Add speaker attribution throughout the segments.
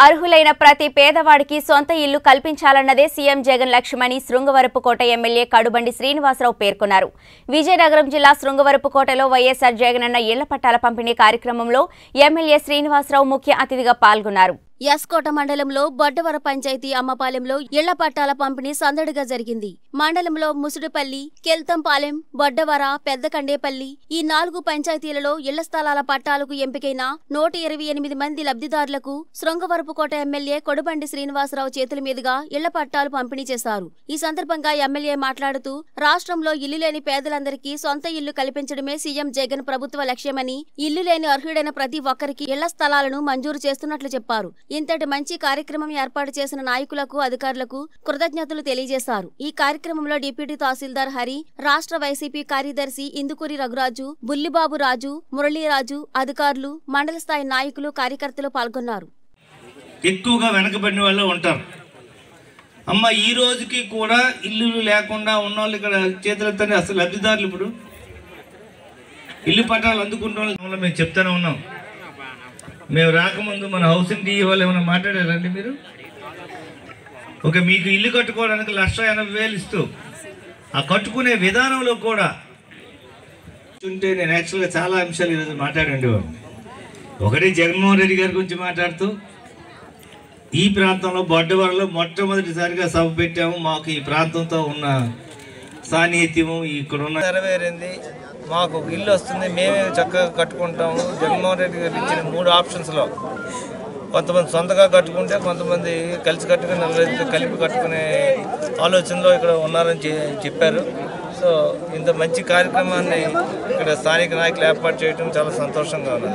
Speaker 1: అర్హులైన ప్రతి పేదవాడికి సొంత ఇల్లు కల్పించాలన్నదే సీఎం జగన్ లక్ష్యమని శృంగవరపుకోట ఎమ్మెల్యే కడుబండి శ్రీనివాసరావు పేర్కొన్నారు విజయనగరం జిల్లా శృంగవరపుకోటలో వైఎస్ఆర్ జగనన్న ఇళ్ల పట్టాల పంపిణీ కార్యక్రమంలో ఎమ్మెల్యే శ్రీనివాసరావు ముఖ్య అతిథిగా పాల్గొన్నారు
Speaker 2: యాస్కోట మండలంలో బొడ్డవర పంచాయతీ అమ్మపాలెంలో ఇళ్ల పట్టాల పంపిణీ సందడిగా జరిగింది మండలంలో ముసుడుపల్లి కెల్తంపాలెం బొడ్డవర పెద్దకండేపల్లి ఈ నాలుగు పంచాయతీలలో ఇళ్ల స్థలాల పట్టాలకు ఎంపికైన నూట ఇరవై ఎనిమిది మంది లబ్ధిదారులకు శృంగవరపుకోట ఎమ్మెల్యే కొడుబండి శ్రీనివాసరావు చేతుల మీదుగా ఇళ్ల పట్టాలు పంపిణీ చేశారు ఈ సందర్భంగా ఎమ్మెల్యే మాట్లాడుతూ రాష్ట్రంలో ఇల్లు లేని పేదలందరికీ సొంత ఇల్లు కల్పించడమే సీఎం జగన్ ప్రభుత్వ లక్ష్యమని ఇల్లు లేని అర్హుడైన ప్రతి ఒక్కరికి ఇళ్ల స్థలాలను మంజూరు చేస్తున్నట్లు చెప్పారు ఇంతటి మంచి కార్యక్రమం ఏర్పాటు చేసిన నాయకులకు అధికారులకు కృతజ్ఞతలు తెలియజేశారు ఈ కార్యక్రమంలో డిప్యూటీ తహసీల్దార్ హరి రాష్ట్ర వైసీపీ కార్యదర్శి ఇందుకూరి రఘురాజు బుల్లిబాబు రాజు మురళీరాజు అధికారులు మండల స్థాయి నాయకులు కార్యకర్తలు పాల్గొన్నారు
Speaker 3: ఎక్కువగా వెనకబడిన వాళ్ళు ఉంటారు అమ్మ ఈ రోజుకి కూడా ఇల్లులు లేకుండా ఉన్న వాళ్ళు ఇక్కడ చేతులెత్తని అసలు లబ్ధిదారులు ఇప్పుడు ఇల్లు పట్టాలు అందుకుంటున్న వాళ్ళు మేము చెప్తానే ఉన్నాం మేము రాకముందు మన హౌసింగ్ డీ వాళ్ళు ఏమైనా మాట్లాడారండి మీరు ఓకే మీకు ఇల్లు కట్టుకోవడానికి లక్ష ఎనభై వేలు ఇస్తూ ఆ కట్టుకునే విధానంలో కూడా ఉంటే నేను యాక్చువల్గా చాలా అంశాలు ఈరోజు మాట్లాడండివాడిని ఒకటి జగన్మోహన్ రెడ్డి గారి గురించి మాట్లాడుతూ ఈ ప్రాంతంలో బొడ్డవరలో మొట్టమొదటిసారిగా సభ పెట్టాము మాకు ఈ ప్రాంతంతో ఉన్న సాన్నిహిత్యము ఇక్కడ ఉన్న
Speaker 4: నెరవేరింది మాకు ఒక ఇల్లు వస్తుంది మేమే చక్కగా కట్టుకుంటాము జగన్మోహన్ రెడ్డి గారు ఇచ్చిన మూడు ఆప్షన్స్లో కొంతమంది సొంతగా కట్టుకుంటే కొంతమంది కలిసి కట్టుకుని నలుగురితో కలిపి కట్టుకునే ఆలోచనలో ఇక్కడ ఉన్నారని చె- చెప్పారు సో ఇంత మంచి కార్యక్రమాన్ని ఇక్కడ స్థానిక నాయకులు ఏర్పాటు చేయడం చాలా సంతోషంగా ఉంది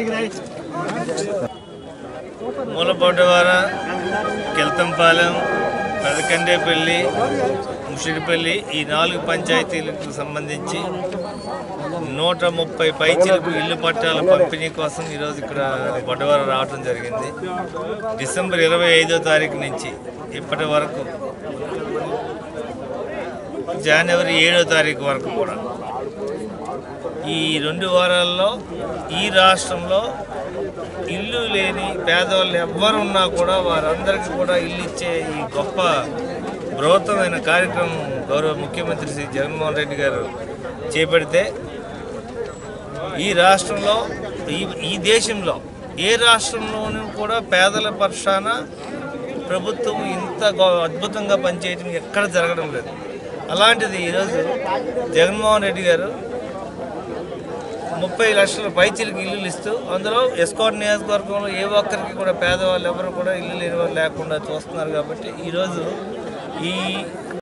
Speaker 4: మూలపొడ్డవార కెల్తంపాలెం పెదకండేపల్లి ముషిడిపల్లి ఈ నాలుగు పంచాయతీలకు సంబంధించి నూట ముప్పై పైచీలకు ఇల్లు పట్టాల పంపిణీ కోసం ఈరోజు ఇక్కడ బొడ్డవార రావడం జరిగింది డిసెంబర్ ఇరవై ఐదో తారీఖు నుంచి ఇప్పటి వరకు జనవరి ఏడో తారీఖు వరకు కూడా ఈ రెండు వారాల్లో ఈ రాష్ట్రంలో ఇల్లు లేని పేదవాళ్ళు ఎవ్వరు ఉన్నా కూడా వారందరికీ కూడా ఇల్లు ఇచ్చే ఈ గొప్ప బృహత్తమైన కార్యక్రమం గౌరవ ముఖ్యమంత్రి శ్రీ జగన్మోహన్ రెడ్డి గారు చేపడితే ఈ రాష్ట్రంలో ఈ ఈ దేశంలో ఏ రాష్ట్రంలోనూ కూడా పేదల పక్షాన ప్రభుత్వం ఇంత గొ- అద్భుతంగా పనిచేయడం ఎక్కడ జరగడం లేదు అలాంటిది ఈరోజు జగన్మోహన్ రెడ్డి గారు ముప్పై లక్షల పైచీలకు ఇల్లులు ఇస్తూ అందులో ఎస్కోట్ నియోజకవర్గంలో ఏ ఒక్కరికి కూడా పేదవాళ్ళు ఎవరు కూడా ఇల్లు లేని వాళ్ళు లేకుండా చూస్తున్నారు కాబట్టి ఈరోజు ఈ